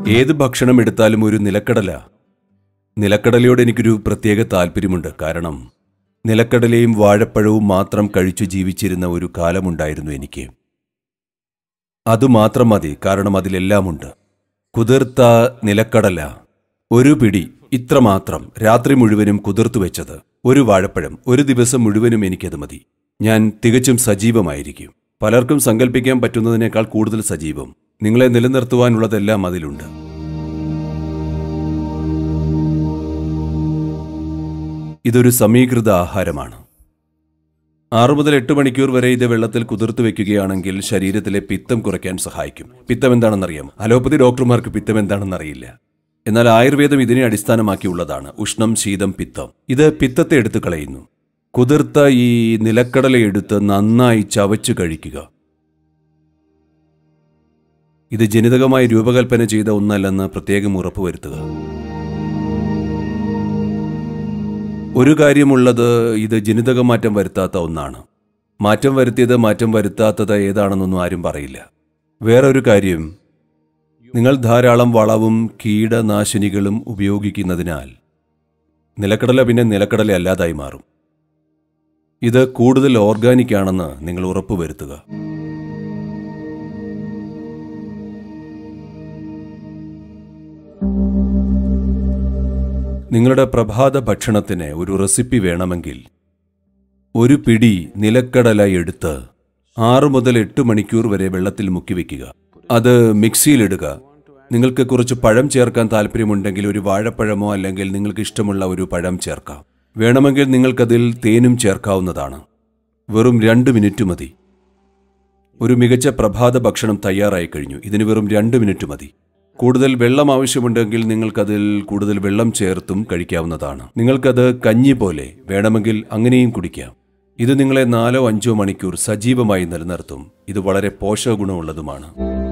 ഏത് ഭക്ഷണം എടുത്താലും ഒരു നിലക്കടല നിലക്കടലയോട് എനിക്കൊരു പ്രത്യേക താല്പര്യമുണ്ട് കാരണം നിലക്കടലയും വാഴപ്പഴവും മാത്രം കഴിച്ചു ജീവിച്ചിരുന്ന ഒരു കാലമുണ്ടായിരുന്നു എനിക്ക് അതുമാത്രം മതി കാരണം അതിലെല്ലാമുണ്ട് കുതിർത്ത നിലക്കടല ഒരു പിടി ഇത്രമാത്രം രാത്രി മുഴുവനും കുതിർത്തു വെച്ചത് ഒരു വാഴപ്പഴം ഒരു ദിവസം മുഴുവനും എനിക്കത് മതി ഞാൻ തികച്ചും സജീവമായിരിക്കും പലർക്കും സങ്കല്പിക്കാൻ പറ്റുന്നതിനേക്കാൾ കൂടുതൽ സജീവം നിങ്ങളെ നിലനിർത്തുവാനുള്ളതെല്ലാം അതിലുണ്ട് ഇതൊരു സമീകൃത ആഹാരമാണ് ആറു മുതൽ എട്ട് മണിക്കൂർ വരെ ഇത് വെള്ളത്തിൽ കുതിർത്തു വെക്കുകയാണെങ്കിൽ ശരീരത്തിലെ പിത്തം കുറയ്ക്കാൻ സഹായിക്കും പിത്തം എന്താണെന്നറിയാം അലോപ്പതി ഡോക്ടർമാർക്ക് പിത്തം എന്താണെന്നറിയില്ല എന്നാൽ ആയുർവേദം ഇതിനെ അടിസ്ഥാനമാക്കിയുള്ളതാണ് ഉഷ്ണം ശീതം പിത്തം ഇത് പിത്തത്തെ എടുത്തു കളയുന്നു കുതിർത്ത ഈ നിലക്കടല എടുത്ത് നന്നായി ചവച്ചു കഴിക്കുക ഇത് ജനിതകമായി രൂപകൽപ്പന ചെയ്ത ഒന്നല്ലെന്ന് പ്രത്യേകം ഉറപ്പുവരുത്തുക ഒരു കാര്യമുള്ളത് ഇത് ജനിതക മാറ്റം വരുത്താത്ത ഒന്നാണ് മാറ്റം വരുത്തിയത് മാറ്റം വരുത്താത്തത് ഏതാണെന്നൊന്നും ആരും പറയില്ല വേറൊരു കാര്യം നിങ്ങൾ ധാരാളം വളവും കീടനാശിനികളും ഉപയോഗിക്കുന്നതിനാൽ നിലക്കടല പിന്നെ നിലക്കടല അല്ലാതായി മാറും ഇത് കൂടുതൽ ഓർഗാനിക് ആണെന്ന് നിങ്ങൾ ഉറപ്പുവരുത്തുക നിങ്ങളുടെ പ്രഭാത ഭക്ഷണത്തിന് ഒരു റെസിപ്പി വേണമെങ്കിൽ ഒരു പിടി നിലക്കടല എടുത്ത് ആറ് മുതൽ എട്ട് മണിക്കൂർ വരെ വെള്ളത്തിൽ മുക്കി വെക്കുക അത് മിക്സിയിലിടുക നിങ്ങൾക്ക് കുറച്ച് പഴം ചേർക്കാൻ താല്പര്യമുണ്ടെങ്കിൽ ഒരു വാഴപ്പഴമോ അല്ലെങ്കിൽ നിങ്ങൾക്ക് ഇഷ്ടമുള്ള ഒരു പഴം ചേർക്കാം വേണമെങ്കിൽ നിങ്ങൾക്കതിൽ തേനും ചേർക്കാവുന്നതാണ് വെറും രണ്ട് മിനിറ്റ് മതി ഒരു മികച്ച പ്രഭാത ഭക്ഷണം തയ്യാറായി കഴിഞ്ഞു ഇതിന് വെറും രണ്ട് മിനിറ്റ് മതി കൂടുതൽ വെള്ളം ആവശ്യമുണ്ടെങ്കിൽ നിങ്ങൾക്കതിൽ കൂടുതൽ വെള്ളം ചേർത്തും കഴിക്കാവുന്നതാണ് നിങ്ങൾക്കത് കഞ്ഞി പോലെ വേണമെങ്കിൽ അങ്ങനെയും കുടിക്കാം ഇത് നിങ്ങളെ നാലോ അഞ്ചോ മണിക്കൂർ സജീവമായി നിലനിർത്തും ഇത് വളരെ പോഷകഗുണമുള്ളതുമാണ്